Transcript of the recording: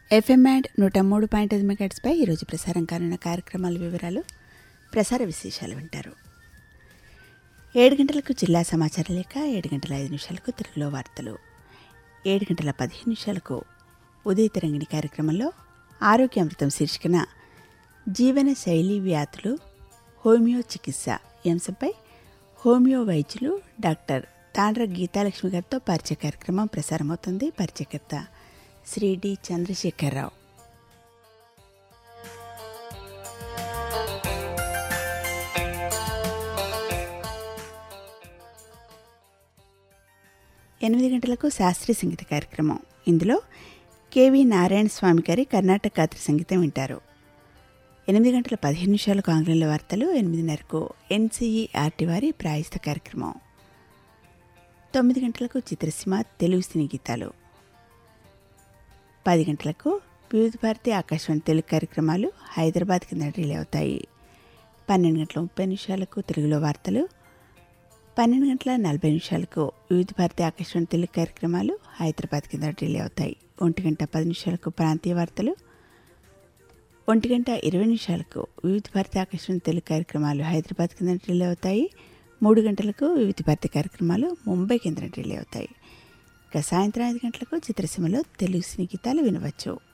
FM mad నూట మూడు point ఐదు మెగాట్స్పై ఈరోజు ప్రసారం కానున్న కార్యక్రమాల వివరాలు ప్రసార విశేషాలు వింటారు ఏడు గంటలకు జిల్లా సమాచార లేఖ ఏడు గంటల ఐదు నిమిషాలకు తెలుగులో వార్తలు ఏడు గంటల పదిహేను నిమిషాలకు ఉదయ తరంగిణి కార్యక్రమంలో ఆరోగ్య అమృతం శీర్షికన జీవన శైలి వ్యాధులు హోమియో చికిత్స ఈ అంశంపై హోమియో వైద్యులు డాక్టర్ తాండ్ర గీతాలక్ష్మి గారితో పరిచయ కార్యక్రమం ప్రసారమవుతుంది పరిచయకర్త శ్రీ డి చంద్రశేఖరరావు ఎనిమిది గంటలకు శాస్త్రీయ సంగీత కార్యక్రమం ఇందులో కెవి నారాయణ స్వామి గారి కర్ణాటక గాత్ర సంగీతం వింటారు ఎనిమిది గంటల పదిహేను నిమిషాలకు ఆంగ్లంలో వార్తలు ఎనిమిదిన్నరకు ఎన్సీఈఆర్టీ వారి ప్రాయస్త కార్యక్రమం తొమ్మిది గంటలకు చిత్రసీమ తెలుగు సినీ గీతాలు పది గంటలకు వివిధ భారతి ఆకాశవాణి తెలుగు కార్యక్రమాలు హైదరాబాద్ కింద రిలే అవుతాయి పన్నెండు గంటల ముప్పై నిమిషాలకు తెలుగులో వార్తలు పన్నెండు గంటల నలభై నిమిషాలకు వివిధ భారతి ఆకాశవాణి తెలుగు కార్యక్రమాలు హైదరాబాద్ కింద రిలే అవుతాయి ఒంటి గంట పది నిమిషాలకు ప్రాంతీయ వార్తలు ఒంటి గంట ఇరవై నిమిషాలకు వివిధ భారతి ఆకాశవాణి తెలుగు కార్యక్రమాలు హైదరాబాద్ కింద రిలే అవుతాయి మూడు గంటలకు వివిధ భారతి కార్యక్రమాలు ముంబై కేంద్రం రిలే అవుతాయి ఇక సాయంత్రం ఐదు గంటలకు చిత్రసీమలో తెలుగు సినీ గీతాలు వినవచ్చు